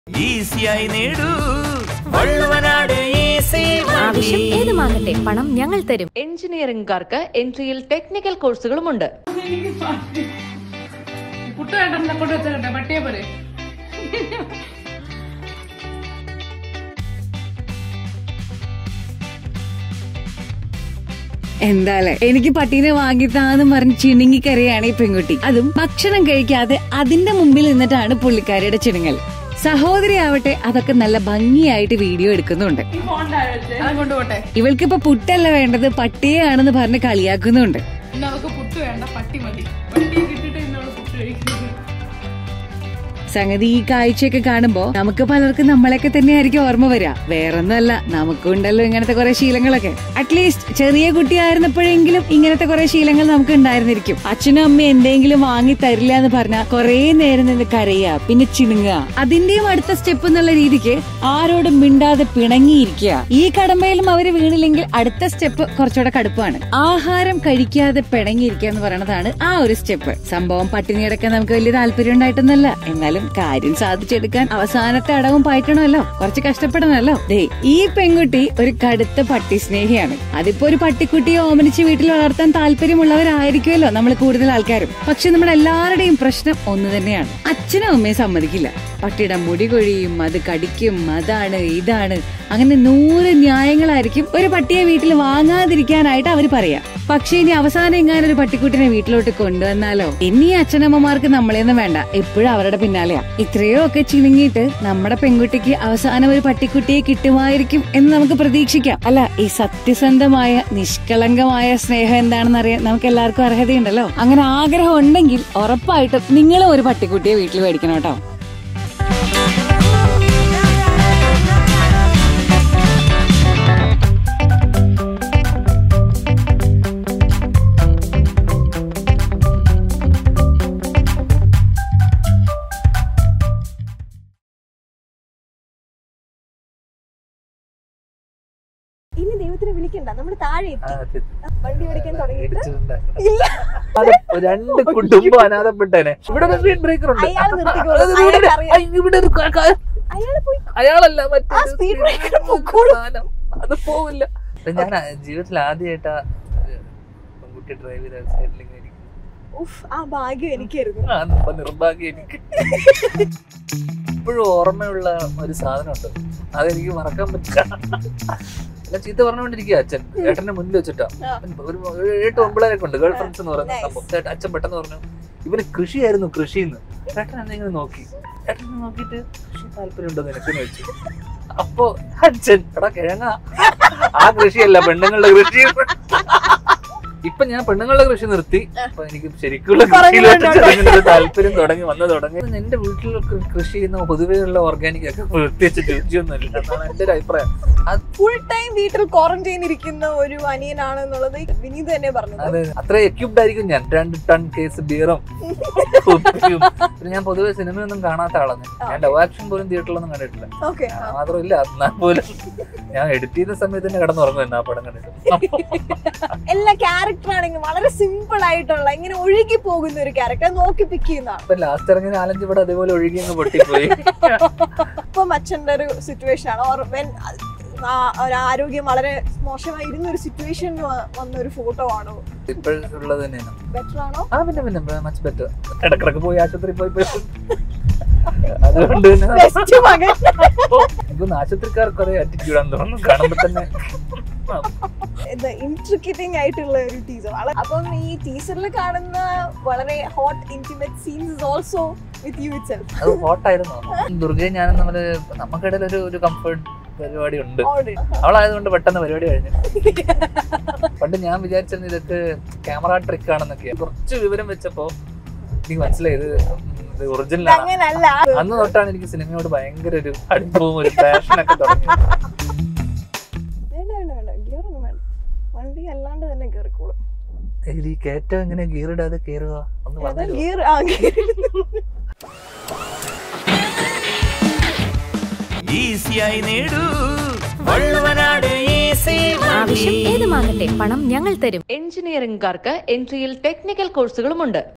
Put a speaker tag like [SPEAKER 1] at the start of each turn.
[SPEAKER 1] ഈസിയായി നേടൂ വള്ളുവനാട് ഈസി
[SPEAKER 2] ആവശ്യം ഏതുമാകട്ടെ പണം ഞങ്ങൾ തരും
[SPEAKER 3] എഞ്ചിനീയറിംഗുകാർക്ക് എൻട്രിയിൽ ടെക്നിക്കൽ കോഴ്സുകളുമുണ്ട്
[SPEAKER 4] പുട്ട് വേണ്ട കൊണ്ട് വെച്ചേക്കട്ടെ പട്ടിയെ പോലെ
[SPEAKER 5] എന്താല്ലേ എനിക്ക് പട്ടീനെ വാങ്ങിത്താന്ന് പറഞ്ഞ് ചിണുങ്ങി കരയാണ് ഈ പെൺകുട്ടി അതും ഭക്ഷണം കഴിക്കാതെ അതിന്റെ മുമ്പിൽ നിന്നിട്ടാണ് പുള്ളിക്കാരിയുടെ ചിണുങ്ങൽ സഹോദരി ആവട്ടെ അതൊക്കെ നല്ല ഭംഗിയായിട്ട് വീഡിയോ എടുക്കുന്നുണ്ട്
[SPEAKER 4] ഈ ഫോണിന്റെ അത് കൊണ്ടുപോട്ടെ
[SPEAKER 5] ഇവൾക്കിപ്പോ പുട്ടല്ല വേണ്ടത് പട്ടിയെയാണെന്ന് പറഞ്ഞ് കളിയാക്കുന്നുണ്ട്
[SPEAKER 4] ഇന്ന് അവൾക്ക് പുട്ട് വേണ്ട പട്ടി മതി പട്ടിയെ കിട്ടിയിട്ട് ഇന്നവള് പുട്ട് കഴിക്കുന്നത്
[SPEAKER 5] സംഗതി ഈ കാഴ്ചയൊക്കെ കാണുമ്പോ നമുക്ക് പലർക്കും നമ്മളെയൊക്കെ തന്നെയായിരിക്കും ഓർമ്മ വരിക വേറൊന്നുമല്ല നമുക്കുണ്ടല്ലോ ഇങ്ങനത്തെ കുറെ ശീലങ്ങളൊക്കെ അറ്റ്ലീസ്റ്റ് ചെറിയ കുട്ടിയായിരുന്നപ്പോഴെങ്കിലും ഇങ്ങനത്തെ കുറെ ശീലങ്ങൾ നമുക്ക് ഉണ്ടായിരുന്നിരിക്കും അച്ഛനും അമ്മയും എന്തെങ്കിലും വാങ്ങി തരില്ല എന്ന് പറഞ്ഞാൽ കുറെ നേരം നിന്ന് കരയുക പിന്നെ ചിണുങ്ങുക അതിന്റെയും അടുത്ത സ്റ്റെപ്പ് എന്നുള്ള രീതിക്ക് ആരോടും മിണ്ടാതെ പിണങ്ങിയിരിക്കുക ഈ കടമ്പയിലും അവര് വീണില്ലെങ്കിൽ അടുത്ത സ്റ്റെപ്പ് കുറച്ചുകൂടെ കടുപ്പാണ് ആഹാരം കഴിക്കാതെ പിണങ്ങിയിരിക്കുക എന്ന് പറയുന്നതാണ് ആ ഒരു സ്റ്റെപ്പ് സംഭവം പട്ടിണി കിടക്കാൻ നമുക്ക് വലിയ താല്പര്യം ഉണ്ടായിട്ടൊന്നല്ല എന്നാലും കാര്യം സാധിച്ചെടുക്കാൻ അവസാനത്തെ അടവും പായിക്കണമല്ലോ കുറച്ച് കഷ്ടപ്പെടണമല്ലോ ദേ ഈ പെൺകുട്ടി ഒരു കടുത്ത പട്ടി സ്നേഹിയാണ് അതിപ്പോ ഒരു പട്ടിക്കുട്ടിയെ ഓമനിച്ച് വീട്ടിൽ വളർത്താൻ താല്പര്യമുള്ളവരായിരിക്കുമല്ലോ നമ്മൾ കൂടുതൽ ആൾക്കാരും പക്ഷെ നമ്മുടെ എല്ലാവരുടെയും പ്രശ്നം ഒന്ന് തന്നെയാണ് അച്ഛനും അമ്മയും സമ്മതിക്കില്ല പട്ടിയുടെ മുടി കൊഴിയും അത് കടിക്കും അതാണ് ഇതാണ് അങ്ങനെ നൂറ് ന്യായങ്ങളായിരിക്കും ഒരു പട്ടിയെ വീട്ടിൽ വാങ്ങാതിരിക്കാനായിട്ട് അവർ പറയാ പക്ഷെ ഇനി അവസാനം എങ്ങാനും ഒരു പട്ടിക്കുട്ടിനെ വീട്ടിലോട്ട് കൊണ്ടുവന്നാലോ ഇനി ഈ അച്ഛനമ്മമാർക്ക് നമ്മളെയൊന്നും വേണ്ട എപ്പോഴും അവരുടെ പിന്നാലെയാ ഇത്രയോ ഒക്കെ ചിണുങ്ങിയിട്ട് നമ്മുടെ പെൺകുട്ടിക്ക് അവസാനം ഒരു പട്ടിക്കുട്ടിയെ കിട്ടുമായിരിക്കും എന്ന് നമുക്ക് പ്രതീക്ഷിക്കാം അല്ല ഈ സത്യസന്ധമായ നിഷ്കളങ്കമായ സ്നേഹം എന്താണെന്ന് അറിയാൻ നമുക്ക് എല്ലാവർക്കും അർഹതയുണ്ടല്ലോ അങ്ങനെ ആഗ്രഹം ഉണ്ടെങ്കിൽ ഉറപ്പായിട്ടും നിങ്ങളും ഒരു പട്ടിക്കുട്ടിയെ വീട്ടിൽ മേടിക്കണം കേട്ടോ
[SPEAKER 6] ഇനി ദൈവത്തിനെ വിളിക്കണ്ട നമ്മൾ താഴെ എത്തി വണ്ടി ഓടിക്കാൻ തുടങ്ങിയിട്ട് ഇല്ല
[SPEAKER 7] അനാഥ- രണ്ട് കുടുംബം അനാഥപ്പെട്ടേനെ ഇവിടെ ഒരു സ്പീഡ് ബ്രേക്കർ ഉണ്ട്
[SPEAKER 6] അയാൾ നിർത്തിക്കോളും.
[SPEAKER 7] അത് ഇവിടെ-
[SPEAKER 6] അയാൾക്ക് അറിയാം.
[SPEAKER 7] അയ്യ, ഇവിടെ ഒരു ക- ക-
[SPEAKER 6] അയാള് പോയി
[SPEAKER 7] അയാളല്ല മറ്റേ
[SPEAKER 6] ആ speed breaker പൊക്കോളും.
[SPEAKER 7] സാധനം. അത് പോവില്ല ഞാൻ ജീവിതത്തിൽ ആദ്യമായിട്ടാ പെൺകുട്ടി ഡ്രൈവ് ചെയ്ത സൈഡിൽ ഇങ്ങനെ ഇരിക്കുന്നു.
[SPEAKER 6] ഉഫ് ആ ഭാഗ്യം എനിക്കായിരുന്നു
[SPEAKER 7] ആ, ഇപ്പൊ നിർഭാഗ്യം എനിക്ക് ഇപ്പോഴും ഓർമ്മയുള്ള ഒരു സാധനമുണ്ട് അതെനിക്ക് മറക്കാൻ പറ്റില്ല അല്ല ചീത്ത പറഞ്ഞുകൊണ്ടിരിക്കുക അച്ഛൻ ഏട്ടന്റെ മുന്നിൽ വെച്ചിട്ടാ
[SPEAKER 6] ആ.
[SPEAKER 7] ഒരു ഒരു ഏട്ട് ഒമ്പിളേരൊക്കെ ഉണ്ട് ഗേൾ ഫ്രണ്ട്സ് എന്ന് പറയുന്ന
[SPEAKER 6] Nice.
[SPEAKER 7] സംഭവം ചേട്ടൻ അച്ഛൻ പെട്ടെന്ന് പറഞ്ഞു ഇവന് കൃഷിയായിരുന്നു കൃഷിന്ന് ഏട്ടൻ എന്നെ ഇങ്ങനെ നോക്കി ഏട്ടൻ എന്നെ നോക്കിയിട്ട് കൃഷി താല്പര്യമുണ്ടോ നിനക്കെന്ന് വെച്ചു അപ്പൊ അച്ഛൻ എടാ കിഴങ്ങ ആ കൃഷിയല്ല പെണ്ണുങ്ങളുടെ കൃഷി ഇപ്പൊ ഞാൻ പെണ്ണുങ്ങളുടെ കൃഷി നിർത്തി അപ്പൊ എനിക്ക് ശരിക്കുള്ള കൃഷിയിലോട്ട് ചെറുങ്ങനെ താല്പര്യം തുടങ്ങി വന്നു തുടങ്ങി എന്റെ വീട്ടിൽ കൃ- കൃഷി ചെയ്യുന്ന പൊതുവെയുള്ള ഓർഗാനിക് ഒക്കെ പ്രത്യേകിച്ച് രുചിയൊന്നുമില്ല എന്നാണ് എന്റെ ഒരു അഭിപ്രായം അത്
[SPEAKER 6] ഫുൾ ടൈം വീട്ടിൽ ക്വാറന്റൈൻ ഇരിക്കുന്ന ഒരു അനിയനാണ് എന്നുള്ളത് വിനീത് തന്നെ പറഞ്ഞത്
[SPEAKER 7] അതെ അത്ര എക്യുപ്ഡ് ആയിരിക്കും ഞാൻ രണ്ട് ടൺ കേസ് ബിയറും കുപ്പിയും പിന്നെ ഞാൻ പൊതുവെ സിനിമയൊന്നും കാണാത്ത ആളാണ് ഞാൻ ലവ് ആക്ഷൻ പോലും തിയേറ്ററിലൊന്നും കണ്ടിട്ടില്ല
[SPEAKER 6] ഓക്കെ
[SPEAKER 7] ഞാൻ മാത്രമില്ല എന്നാൽ പോലും ഞാൻ എഡിറ്റ് ചെയ്യുന്ന സമയത്ത് തന്നെ കിടന്നുറങ്ങും ആ പടം കണ്ടിട്ട്
[SPEAKER 6] എല്ലാ ക്യാരക്ടർ ആണെങ്കിലും വളരെ സിമ്പിൾ ആയിട്ടുള്ള ഇങ്ങനെ ഒഴുകി പോകുന്ന ഒരു ക്യാരക്ടർ നോക്കി പിക്ക് ചെയ്യുന്നതാണ്
[SPEAKER 7] അപ്പൊ ലാസ്റ്റ് ഇറങ്ങിയ നാലഞ്ച് പടം അതേപോലെ ഒഴുകി അങ്ങ് പൊട്ടിപ്പോയി
[SPEAKER 6] ഇപ്പം അച്ഛൻ്റെ ഒരു സിറ്റുവേഷൻ ആണ് ഓർ വെൻ ഒരു ആരോഗ്യം വളരെ മോശമായി ഇരുന്ന ഒരു സിറ്റുവേഷനിൽ വന്ന ഒരു ഫോട്ടോ ആണോ
[SPEAKER 7] ഇപ്പോഴുള്ളത് തന്നെയാണ്
[SPEAKER 6] ബെറ്റർ ആണോ
[SPEAKER 7] ആ പിന്നെ പിന്നെ മച്ച് ബെറ്റർ ഇടക്കിടക്ക് പോയി ആശുപത്രി പോയി പോയി അതുകൊണ്ട് തന്നെ
[SPEAKER 6] ബെസ്റ്റ് മകൻ
[SPEAKER 7] എനിക്കൊന്ന് ആശുപത്രിക്കാർക്ക് കുറെ ആറ്റിറ്റ്യൂഡാന്ന് തോന്നുന്നു കാണുമ്പോ തന്നെ
[SPEAKER 6] ഇൻട്രിക്കറ്റിംഗ് ആയിട്ടുള്ള ഒരു ടീസർ അപ്പം ഈ ടീസറിൽ കാണുന്ന വളരെ hot intimate scenes also with you itself
[SPEAKER 7] അത് ഹോട്ടായിരുന്നു ദുർഗയും ഞാനും തമ്മില് നമുക്കിടയിൽ ഒരു ഒരു കംഫർട്ട് പരിപാടി ഉണ്ട്
[SPEAKER 6] ഓൾറെഡി
[SPEAKER 7] അവളായതുകൊണ്ട് പെട്ടെന്ന് പരിപാടി കഴിഞ്ഞു പണ്ട് ഞാൻ വിചാരിച്ചിരുന്നു ഇതൊക്കെ ക്യാമറ ട്രിക്ക് ആണെന്നൊക്കെ കുറച്ച് വിവരം വെച്ചപ്പോ എനിക്ക് മനസ്സിലായത് ഇത് ഒറിജിനൽ ആണ്
[SPEAKER 6] അങ്ങനല്ല
[SPEAKER 7] അന്ന് തൊട്ടാണ് എനിക്ക് സിനിമയോട് ഭയങ്കര ഒരു അടുപ്പവും ഒരു പാഷനൊക്കെ തുടങ്ങിയത്
[SPEAKER 6] വേണ്ട വേണ്ട വേണ്ട ഗിയർ ഒന്നും വേണ്ട വണ്ടി അല്ലാണ്ട് തന്നെ കയറിക്കോളും
[SPEAKER 7] ഇത് ഈ കയറ്റം എങ്ങനെ ഗിയർ ഇടാതെ കയറുക ഒന്ന് പറഞ്ഞു
[SPEAKER 6] ഗിയർ ആ ഗിയർ
[SPEAKER 1] ഈസിയായി നേടൂ വള്ളുവനാട് ഈസി
[SPEAKER 2] ആവശ്യം ഏതുമാകട്ടെ പണം ഞങ്ങൾ തരും
[SPEAKER 3] എഞ്ചിനീയറിംഗുകാർക്ക് എൻട്രിയിൽ ടെക്നിക്കൽ കോഴ്സുകളുമുണ്ട്